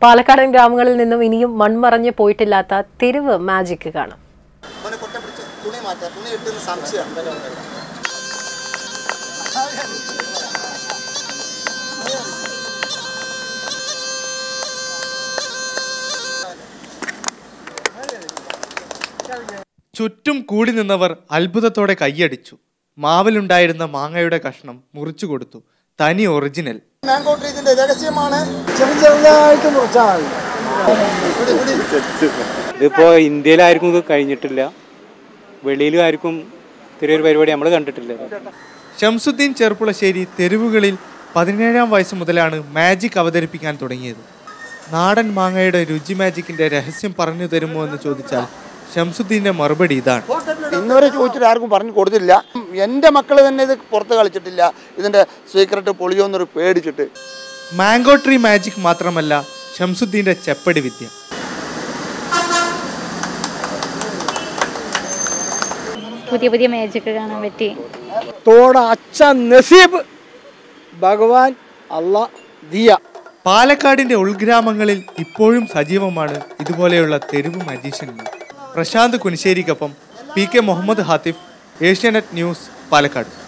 പാലക്കാടൻ ഗ്രാമങ്ങളിൽ നിന്നും ഇനിയും മൺമറഞ്ഞു പോയിട്ടില്ലാത്ത തെരുവ് മാജിക് കാണാം മോനെ കൊട്ട പിടിച്ച് തുണി മാറ്റാം തുണി ഇട്ടുന്ന സംശയം ചുറ്റും കൂടി നിന്നവർ അത്ഭുതത്തോടെ കൈയടിച്ചു മാവിലുണ്ടായിരുന്ന മാങ്ങയുടെ കഷ്ണം മുറിച്ചു കൊടുത്തു തനി ഒറിജിനൽ മാംഗോ ട്രീ ഇതിന്റെ രഹസ്യമാണ് ചെറിയ ചെറുതായിട്ട് മുറിച്ചാൽ മതി ഇതിപ്പോൾ ഇന്ത്യയിലാർക്കും ഇത് കഴിഞ്ഞിട്ടില്ല വെളിയിലും ആർക്കും ചെറിയൊരു പരിപാടി നമ്മൾ കണ്ടിട്ടില്ല ഷംസുദ്ദീൻ ചെർപ്പുളശ്ശേരി തെരുവുകളിൽ പതിനേഴാം വയസ്സ് മുതലാണ് മാജിക് അവതരിപ്പിക്കാൻ തുടങ്ങിയത് നാടൻ മാങ്ങയുടെ രുചി മാജിക്കിന്റെ രഹസ്യം പറഞ്ഞു തരുമോ എന്ന് ചോദിച്ചാൽ ഷംസുദ്ദീന്റെ മറുപടി ഇതാണ് ഇന്നുവരെ ചോദിച്ചിട്ട് ആർക്കും പറഞ്ഞു കൊടുത്തില്ല എൻ്റെ മക്കൾ തന്നെ ഇത് പുറത്ത് കളിച്ചിട്ടില്ല ഇതിന്റെ സീക്രട്ട് പൊളിയോന്നൊരു പേടിച്ചിട്ട് മാംഗോ ട്രീ മാജിക് മാത്രമല്ല ഷംസുദ്ദീന്റെ ചെപ്പടി വിദ്യ പുതിയ പുതിയ മാജിക് കാണാൻ പറ്റി തോട അച്ഛ നസീബ് ഭഗവാൻ അല്ല ദിയ പാലക്കാടിന്റെ ഉൾഗ്രാമങ്ങളിൽ ഇപ്പോഴും സജീവമാണ് ഇതുപോലെയുള്ള തെരുവ് മജീഷ്യന്മാർ പ്രശാന്ത് കുനിശ്ശേരിക്കൊപ്പം P K Muhammad Hathif Asianet news Palakkad